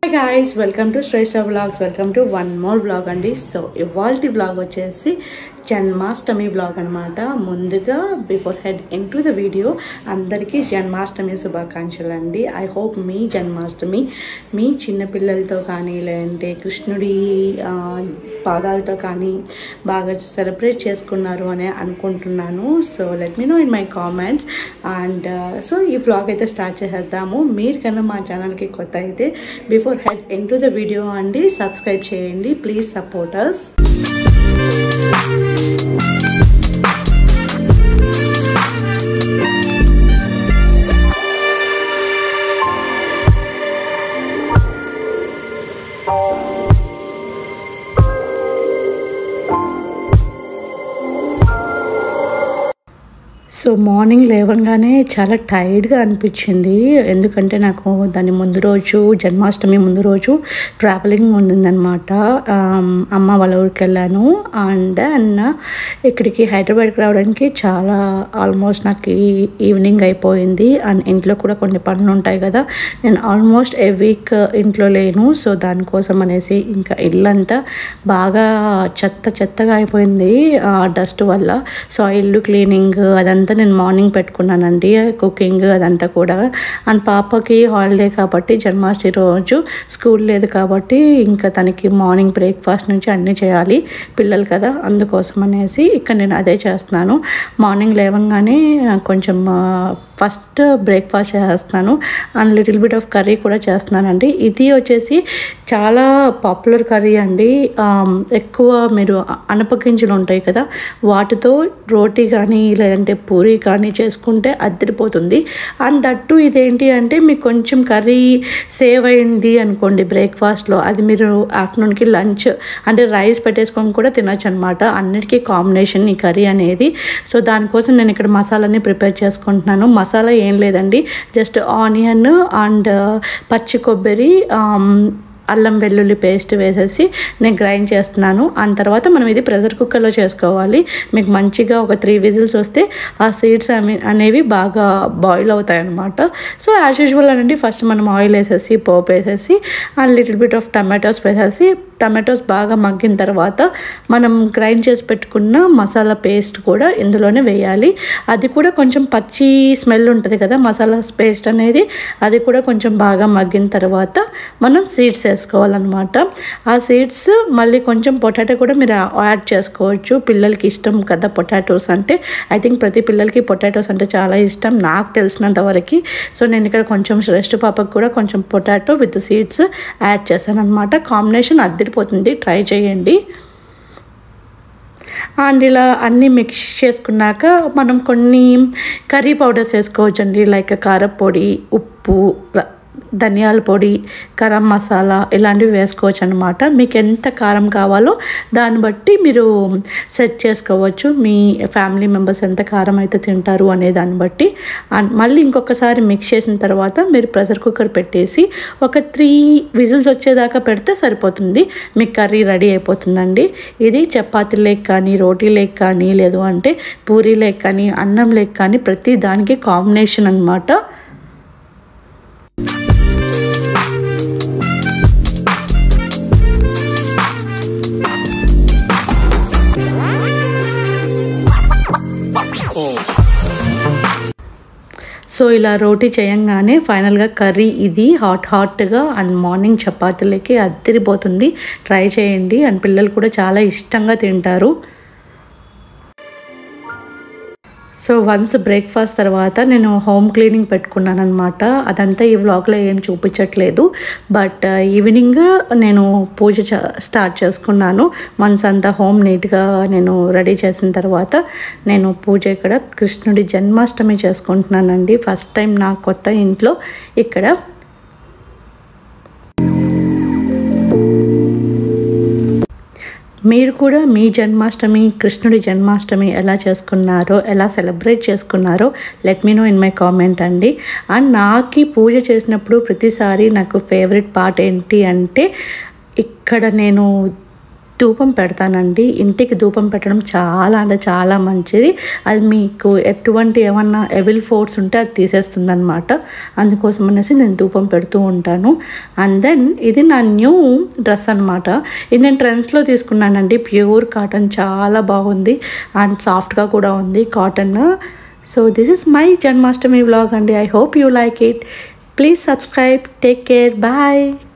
hi guys welcome to Shreshta vlogs welcome to one more vlog అండి so ఇవాల్టి vlog వచ్చేసి Janmashtami vlog అనమాట ముందుగా before head into the video అందరికీ జన్మాష్టమి శుభాకాంక్షలు అండి ఐ హోప్ మీ జన్మాష్టమి మీ చిన్నపిల్లలతో కానీ లేదంటే కృష్ణుడి ఆ, పాదాలతో కానీ బాగా సెలబ్రేట్ చేసుకున్నారు అని అనుకుంటున్నాను so let me know in my comments and so ఈ వ్లాగ్ అయితే స్టార్ట్ చేసేద్దాము మీరు కన్నా మా ఛానల్కి కొత్త అయితే before head into the video అండి సబ్స్క్రైబ్ చేయండి please support us so morning లేవగానే చాలా టైర్డ్గా అనిపించింది ఎందుకంటే నాకు దాని ముందు రోజు జన్మాష్టమి ముందు రోజు ట్రావెలింగ్ ఉండిందనమాట అమ్మ వాళ్ళ ఊరికి వెళ్ళాను అండ్ దెన్ ఇక్కడికి హైదరాబాద్కి రావడానికి చాలా ఆల్మోస్ట్ నాకు ఈవినింగ్ అయిపోయింది అండ్ ఇంట్లో కూడా కొన్ని పనులు ఉంటాయి కదా నేను ఆల్మోస్ట్ ఏ వీక్ ఇంట్లో లేను సో దానికోసం అనేసి ఇంకా ఇల్లంతా బాగా చెత్త చెత్తగా అయిపోయింది డస్ట్ వల్ల సో ఆ ఇల్లు క్లీనింగ్ అదంతా నేను మార్నింగ్ పెట్టుకున్నానండి కుకింగ్ అదంతా కూడా అండ్ పాపకి హాలిడే కాబట్టి జన్మాష్టమి రోజు స్కూల్ లేదు కాబట్టి ఇంకా తనకి మార్నింగ్ బ్రేక్ఫాస్ట్ నుంచి అన్నీ చేయాలి పిల్లలు కదా అందుకోసం అనేసి ఇక్కడ నేను అదే చేస్తున్నాను మార్నింగ్ లేవగానే కొంచెం ఫస్ట్ బ్రేక్ఫాస్ట్ చేస్తున్నాను and little bit of curry కూడా చేస్తున్నానండి ఇది వచ్చేసి చాలా పాపులర్ కర్రీ అండి ఆమ్, ఎక్కువ మీరు అనపగింజలు ఉంటాయి కదా వాటితో రోటీ కానీ లేదంటే పూరి కానీ చేసుకుంటే అద్దరిపోతుంది అండ్ దట్టు ఇదేంటి అంటే మీకు కొంచెం కర్రీ సేవ్ అయింది అనుకోండి బ్రేక్ఫాస్ట్లో అది మీరు ఆఫ్టర్నూన్కి లంచ్ అంటే రైస్ పెట్టేసుకొని కూడా తినొచ్చు అనమాట అన్నిటికీ కాంబినేషన్ ఈ కర్రీ అనేది సో దానికోసం నేను ఇక్కడ మసాలాని ప్రిపేర్ చేసుకుంటున్నాను మసాలా ఏం లేదండి జస్ట్ ఆనియన్ అండ్ పచ్చి కొబ్బరి ఆమ్, అల్లం వెల్లుల్లి పేస్ట్ వేసేసి నేను గ్రైండ్ చేస్తున్నాను అండ్ తర్వాత మనం ఇది ప్రెషర్ కుక్కర్లో చేసుకోవాలి మీకు మంచిగా ఒక త్రీ విజిల్స్ వస్తే ఆ సీడ్స్ అనే అనేవి బాగా బాయిల్ అవుతాయి అనమాట సో యాజ్ యూజువల్ అనండి ఫస్ట్ మనం ఆయిల్ వేసేసి పోపు వేసేసి and little bit of tomatoes వేసేసి టమాటోస్ బాగా మగ్గిన తర్వాత మనం గ్రైండ్ చేసి పెట్టుకున్న మసాలా పేస్ట్ కూడా ఇందులోనే వేయాలి అది కూడా కొంచెం పచ్చి స్మెల్ ఉంటుంది కదా మసాలా పేస్ట్ అనేది అది కూడా కొంచెం బాగా మగ్గిన తర్వాత మనం సీడ్స్ వేసుకోవాలన్నమాట ఆ సీడ్స్ మళ్ళీ కొంచెం పొటాటో కూడా మీరు యాడ్ చేసుకోవచ్చు పిల్లలకి ఇష్టం కదా పొటాటోస్ అంటే ఐ థింక్ ప్రతి పిల్లలకి పొటాటోస్ అంటే చాలా ఇష్టం నాకు తెలిసినంత వరకు సో నేను ఇక్కడ కొంచెం శ్రేష్ఠ పాపకు కూడా కొంచెం పొటాటో విత్ సీడ్స్ యాడ్ చేశాను అనమాట కాంబినేషన్ అద్దరిపోతుంది ట్రై చేయండి అండ్ ఇలా అన్నీ మిక్స్ చేసుకున్నాక మనం కొన్ని కర్రీ పౌడర్స్ వేసుకోవచ్చండి లైక్ కారపొడి ఉప్పు ర- ధనియాల పొడి గరం మసాలా ఇలాంటివి వేసుకోవచ్చు అనమాట మీకు ఎంత కారం కావాలో దాన్ని బట్టి మీరు సెట్ చేసుకోవచ్చు మీ ఫ్యామిలీ మెంబర్స్ ఎంత కారం అయితే తింటారు అనే దాన్ని బట్టి అండ్ మళ్ళీ ఇంకొకసారి మిక్స్ చేసిన తర్వాత మీరు ప్రెషర్ కుక్కర్ పెట్టేసి ఒక త్రీ విజిల్స్ వచ్చేదాకా పెడితే సరిపోతుంది మీకు కర్రీ రెడీ అయిపోతుందండి ఇది చపాతీ లేక్ కానీ రోటీ లేక్ కానీ లేదు అంటే పూరీ లేక్ కానీ అన్నం లేక్ కానీ ప్రతి దానికి కాంబినేషన్ అనమాట సో ఇలా రోటీ చేయంగానే ఫైనల్గా కర్రీ ఇది హాట్ హాట్గా అండ్ మార్నింగ్ చపాతీలకి అద్దరిపోతుంది ట్రై చేయండి అండ్ పిల్లలు కూడా చాలా ఇష్టంగా తింటారు సో వన్స్ బ్రేక్ఫాస్ట్ తర్వాత నేను హోమ్ క్లీనింగ్ పెట్టుకున్నాను అనమాట అదంతా ఈ వ్లాగ్లో ఏం చూపించట్లేదు బట్ ఈవినింగ్ నేను పూజ చ- స్టార్ట్ చేసుకున్నాను వన్స్ అంతా హోమ్ నీట్గా నేను రెడీ చేసిన తర్వాత నేను పూజ ఇక్కడ కృష్ణుడి జన్మాష్టమి చేసుకుంటున్నానండి ఫస్ట్ టైం నా కొత్త ఇంట్లో ఇక్కడ మీరు కూడా మీ జన్మాష్టమి కృష్ణుడి జన్మాష్టమి ఎలా చేసుకున్నారో ఎలా సెలబ్రేట్ చేసుకున్నారో let me know in my comment అండి అండ్ నాకు పూజ చేసినప్పుడు ప్రతిసారి నాకు ఫేవరెట్ పార్ట్ ఏంటి అంటే ఇక్కడ నేను ధూపం పెడతానండి ఇంటికి ధూపం పెట్టడం చాలా అంటే చాలా మంచిది అది మీకు ఎటువంటి ఏమన్నా ఎవిల్ ఫోర్స్ ఉంటే అది తీసేస్తుంది అనమాట అందుకోసం అనేసి నేను ధూపం పెడుతూ ఉంటాను అండ్ దెన్ ఇది నా న్యూ డ్రెస్ అనమాట ఇది నేను ట్రెండ్స్లో తీసుకున్నానండి ప్యూర్ కాటన్ చాలా బాగుంది అండ్ సాఫ్ట్గా కూడా ఉంది cotton so this is my Janmashtami vlog అండి I hope you like it please subscribe take care bye